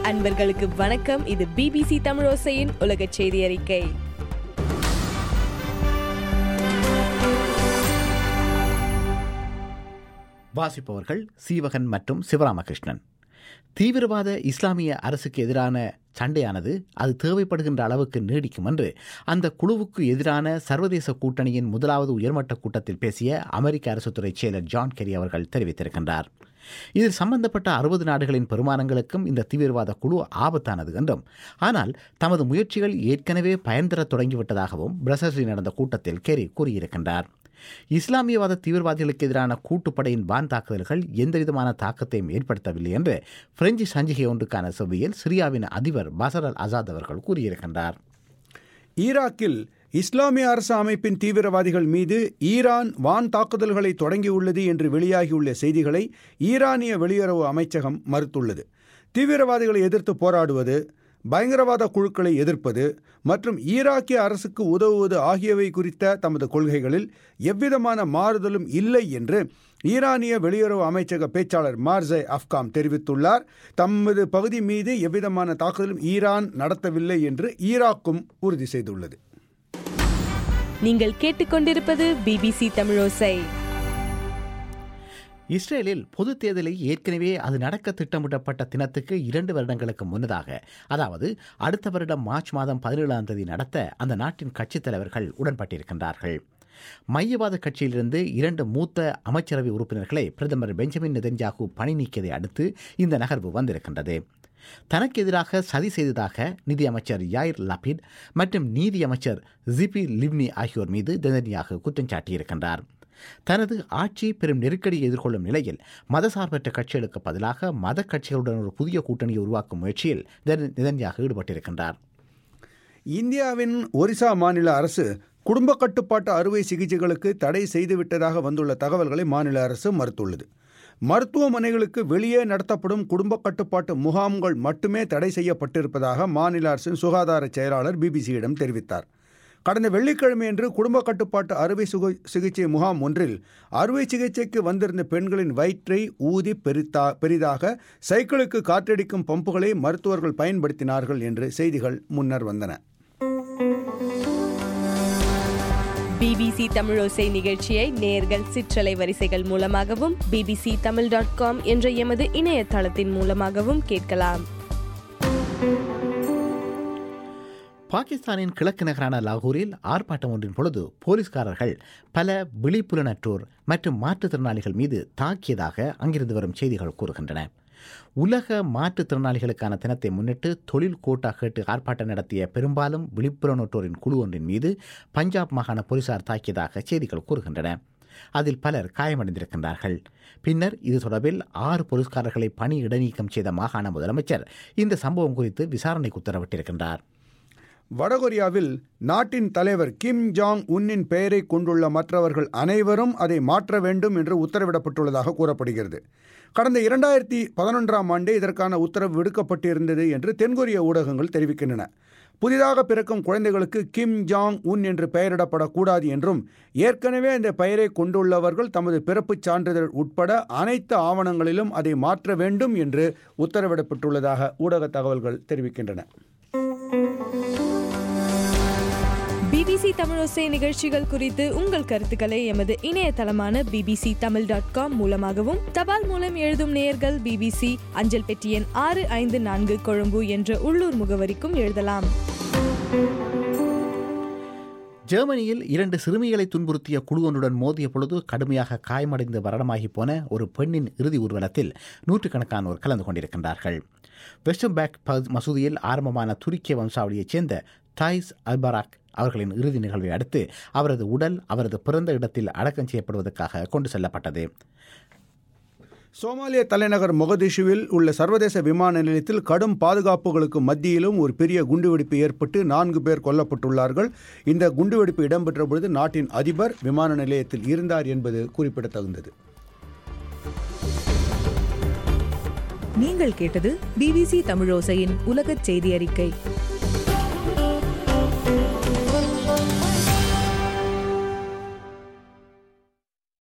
அன்பர்களுக்கு வணக்கம் இது பிபிசி தமிழோசையின் உலக செய்தி அறிக்கை வாசிப்பவர்கள் சீவகன் மற்றும் சிவராமகிருஷ்ணன் தீவிரவாத இஸ்லாமிய அரசுக்கு எதிரான சண்டையானது அது தேவைப்படுகின்ற அளவுக்கு நீடிக்கும் என்று அந்த குழுவுக்கு எதிரான சர்வதேச கூட்டணியின் முதலாவது உயர்மட்ட கூட்டத்தில் பேசிய அமெரிக்க அரசுத்துறை செயலர் ஜான் கெரி அவர்கள் தெரிவித்திருக்கின்றார் இதில் சம்பந்தப்பட்ட அறுபது நாடுகளின் பெருமானங்களுக்கும் இந்த தீவிரவாத குழு ஆபத்தானது என்றும் ஆனால் தமது முயற்சிகள் ஏற்கனவே பயன் தரத் தொடங்கிவிட்டதாகவும் பிரசல்ஸில் நடந்த கூட்டத்தில் கெரி கூறியிருக்கின்றார் இஸ்லாமியவாத தீவிரவாதிகளுக்கு எதிரான கூட்டுப்படையின் வான் தாக்குதல்கள் எந்தவிதமான தாக்கத்தையும் ஏற்படுத்தவில்லை என்று பிரெஞ்சு சஞ்சிகை ஒன்றுக்கான செவ்வியில் சிரியாவின் அதிபர் பசர் அல் அசாத் அவர்கள் கூறியிருக்கின்றார் ஈராக்கில் இஸ்லாமிய அரசு அமைப்பின் தீவிரவாதிகள் மீது ஈரான் வான் தாக்குதல்களை தொடங்கியுள்ளது என்று வெளியாகியுள்ள செய்திகளை ஈரானிய வெளியுறவு அமைச்சகம் மறுத்துள்ளது தீவிரவாதிகளை எதிர்த்து போராடுவது பயங்கரவாத குழுக்களை எதிர்ப்பது மற்றும் ஈராக்கிய அரசுக்கு உதவுவது ஆகியவை குறித்த தமது கொள்கைகளில் எவ்விதமான மாறுதலும் இல்லை என்று ஈரானிய வெளியுறவு அமைச்சக பேச்சாளர் மார்சை அஃப்காம் தெரிவித்துள்ளார் தமது பகுதி மீது எவ்விதமான தாக்குதலும் ஈரான் நடத்தவில்லை என்று ஈராக்கும் உறுதி செய்துள்ளது நீங்கள் கேட்டுக்கொண்டிருப்பது பிபிசி தமிழோசை இஸ்ரேலில் பொது தேர்தலை ஏற்கனவே அது நடக்க திட்டமிடப்பட்ட தினத்துக்கு இரண்டு வருடங்களுக்கு முன்னதாக அதாவது அடுத்த வருடம் மார்ச் மாதம் பதினேழாம் தேதி நடத்த அந்த நாட்டின் கட்சித் தலைவர்கள் உடன்பட்டிருக்கின்றார்கள் மையவாத கட்சியிலிருந்து இரண்டு மூத்த அமைச்சரவை உறுப்பினர்களை பிரதமர் பெஞ்சமின் நெதன்யாகு பணி நீக்கியதை அடுத்து இந்த நகர்வு வந்திருக்கின்றது தனக்கு எதிராக சதி செய்ததாக நிதியமைச்சர் யாயிர் லபிட் மற்றும் நீதி அமைச்சர் ஜிபி லிவ்னி ஆகியோர் மீது நெதன்யாகு குற்றம் சாட்டியிருக்கின்றார் தனது ஆட்சி பெரும் நெருக்கடியை எதிர்கொள்ளும் நிலையில் மதசார்பற்ற கட்சிகளுக்கு பதிலாக மத கட்சிகளுடன் ஒரு புதிய கூட்டணியை உருவாக்கும் முயற்சியில் நிதன்யாக ஈடுபட்டிருக்கின்றார் இந்தியாவின் ஒரிசா மாநில அரசு குடும்ப கட்டுப்பாட்டு அறுவை சிகிச்சைகளுக்கு தடை செய்துவிட்டதாக வந்துள்ள தகவல்களை மாநில அரசு மறுத்துள்ளது மருத்துவமனைகளுக்கு வெளியே நடத்தப்படும் குடும்ப கட்டுப்பாட்டு முகாம்கள் மட்டுமே தடை செய்யப்பட்டிருப்பதாக மாநில அரசின் சுகாதார செயலாளர் பிபிசியிடம் தெரிவித்தார் கடந்த வெள்ளிக்கிழமையன்று குடும்ப கட்டுப்பாட்டு அறுவை சுக சிகிச்சை முகாம் ஒன்றில் அறுவை சிகிச்சைக்கு வந்திருந்த பெண்களின் வயிற்றை ஊதி பெரிதா பெரிதாக சைக்கிளுக்கு காற்றடிக்கும் பம்புகளை மருத்துவர்கள் பயன்படுத்தினார்கள் என்று செய்திகள் முன்னர் வந்தன பிபிசி தமிழோசை நிகழ்ச்சியை நேர்கள் சிற்றலை வரிசைகள் மூலமாகவும் பிபிசி தமிழ் டாட் காம் என்ற எமது இணையதளத்தின் மூலமாகவும் கேட்கலாம் பாகிஸ்தானின் கிழக்கு நகரான லாகூரில் ஆர்ப்பாட்டம் ஒன்றின் பொழுது போலீஸ்காரர்கள் பல விழிப்புலனற்றோர் மற்றும் மாற்றுத்திறனாளிகள் மீது தாக்கியதாக அங்கிருந்து வரும் செய்திகள் கூறுகின்றன உலக மாற்றுத்திறனாளிகளுக்கான தினத்தை முன்னிட்டு தொழில் கோட்டா கேட்டு ஆர்ப்பாட்டம் நடத்திய பெரும்பாலும் விழிப்புலனற்றோரின் குழு ஒன்றின் மீது பஞ்சாப் மாகாண போலீசார் தாக்கியதாக செய்திகள் கூறுகின்றன அதில் பலர் காயமடைந்திருக்கின்றார்கள் பின்னர் இது தொடர்பில் ஆறு போலீஸ்காரர்களை பணி இடைநீக்கம் செய்த மாகாண முதலமைச்சர் இந்த சம்பவம் குறித்து விசாரணைக்கு உத்தரவிட்டிருக்கின்றார் வடகொரியாவில் நாட்டின் தலைவர் கிம் ஜாங் உன்னின் பெயரை கொண்டுள்ள மற்றவர்கள் அனைவரும் அதை மாற்ற வேண்டும் என்று உத்தரவிடப்பட்டுள்ளதாக கூறப்படுகிறது கடந்த இரண்டாயிரத்தி பதினொன்றாம் ஆண்டே இதற்கான உத்தரவு விடுக்கப்பட்டிருந்தது என்று தென்கொரிய ஊடகங்கள் தெரிவிக்கின்றன புதிதாக பிறக்கும் குழந்தைகளுக்கு கிம் ஜாங் உன் என்று பெயரிடப்படக்கூடாது என்றும் ஏற்கனவே இந்த பெயரை கொண்டுள்ளவர்கள் தமது பிறப்புச் சான்றிதழ் உட்பட அனைத்து ஆவணங்களிலும் அதை மாற்ற வேண்டும் என்று உத்தரவிடப்பட்டுள்ளதாக ஊடக தகவல்கள் தெரிவிக்கின்றன பிபிசி தமிழோசை நிகழ்ச்சிகள் குறித்து உங்கள் கருத்துக்களை எமது இணையதளமான பிபிசி தமிழ் டாட் காம் மூலமாகவும் தபால் மூலம் எழுதும் நேயர்கள் பிபிசி அஞ்சல் பெட்டி எண் ஆறு ஐந்து நான்கு கொழும்பு என்ற உள்ளூர் முகவரிக்கும் எழுதலாம் ஜெர்மனியில் இரண்டு சிறுமிகளை துன்புறுத்திய குழு ஒன்றுடன் மோதிய பொழுது கடுமையாக காயமடைந்து மரணமாகி போன ஒரு பெண்ணின் இறுதி ஊர்வலத்தில் நூற்றுக்கணக்கானோர் கலந்து கொண்டிருக்கின்றார்கள் வெஸ்டம்பேக் மசூதியில் ஆரம்பமான துருக்கிய வம்சாவளியைச் சேர்ந்த தாய்ஸ் அல்பராக் அவர்களின் இறுதி நிகழ்வை அடுத்து அவரது உடல் அவரது பிறந்த இடத்தில் அடக்கம் செய்யப்படுவதற்காக கொண்டு செல்லப்பட்டது சோமாலிய தலைநகர் மொகதிஷுவில் உள்ள சர்வதேச விமான நிலையத்தில் கடும் பாதுகாப்புகளுக்கு மத்தியிலும் ஒரு பெரிய குண்டுவெடிப்பு ஏற்பட்டு நான்கு பேர் கொல்லப்பட்டுள்ளார்கள் இந்த குண்டுவெடிப்பு இடம்பெற்ற பொழுது நாட்டின் அதிபர் விமான நிலையத்தில் இருந்தார் என்பது குறிப்பிடத்தகுந்தது நீங்கள் கேட்டது பிபிசி தமிழோசையின் உலகச் செய்தி அறிக்கை